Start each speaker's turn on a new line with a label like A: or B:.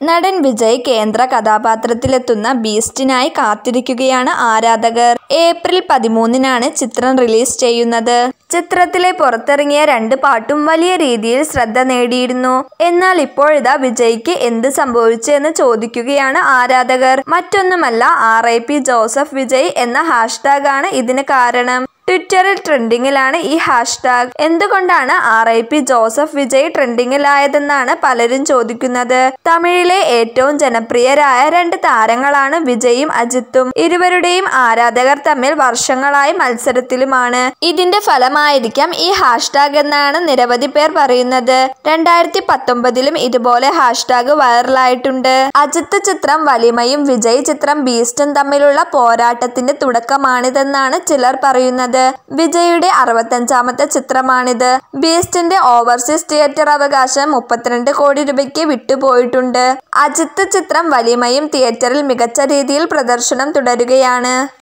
A: നടൻ വിജയ് കേന്ദ്ര കഥാപാത്രത്തിലെത്തുന്ന ബീസ്റ്റിനായി കാത്തിരിക്കുകയാണ് ആരാധകർ ഏപ്രിൽ പതിമൂന്നിനാണ് ചിത്രം റിലീസ് ചെയ്യുന്നത് ചിത്രത്തിലെ പുറത്തിറങ്ങിയ രണ്ട് പാട്ടും വലിയ രീതിയിൽ ശ്രദ്ധ നേടിയിരുന്നു എന്നാൽ ഇപ്പോഴിതാ വിജയ്ക്ക് എന്ത് സംഭവിച്ചു എന്ന് ചോദിക്കുകയാണ് ആരാധകർ മറ്റൊന്നുമല്ല R I P Joseph Vijay എന്ന ഹാഷ്ടാഗ് ആണ് ഇതിന് കാരണം ട്വിറ്ററിൽ ട്രെൻഡിങ്ങിലാണ് ഈ ഹാഷ്ടാഗ് എന്തുകൊണ്ടാണ് R I P Joseph Vijay ട്രെൻഡിങ്ങിലായതെന്നാണ് പലരും ചോദിക്കുന്നത് തമിഴിലെ ഏറ്റവും ജനപ്രിയരായ രണ്ട് താരങ്ങളാണ് വിജയും അജിത്തും ഇരുവരുടെയും ആരാധകർ തമ്മിൽ വർഷങ്ങളായി മത്സരത്തിലുമാണ് ഇതിന്റെ ഫലമായിരിക്കാം ഈ ഹാഷ്ടാഗ് എന്നാണ് നിരവധി പേർ പറയുന്നത് രണ്ടായിരത്തി പത്തൊമ്പതിലും ഇതുപോലെ ഹാഷ്ടാഗ് വൈറലായിട്ടുണ്ട് അജിത്ത് ചിത്രം വലിമയും വിജയ് ചിത്രം ബീസ്റ്റും തമ്മിലുള്ള പോരാട്ടത്തിന്റെ തുടക്കമാണിതെന്നാണ് ചിലർ പറയുന്നത് വിജയുടെ അറുപത്തഞ്ചാമത്തെ ചിത്രമാണിത് ബീസ്റ്റിന്റെ ഓവർസീസ് തിയേറ്റർ അവകാശം മുപ്പത്തിരണ്ട് കോടി രൂപയ്ക്ക് വിട്ടുപോയിട്ടുണ്ട് അജിത്ത് ചിത്രം വലിമയും തിയേറ്ററിൽ മികച്ച രീതിയിൽ പ്രദർശനം തുടരുകയാണ്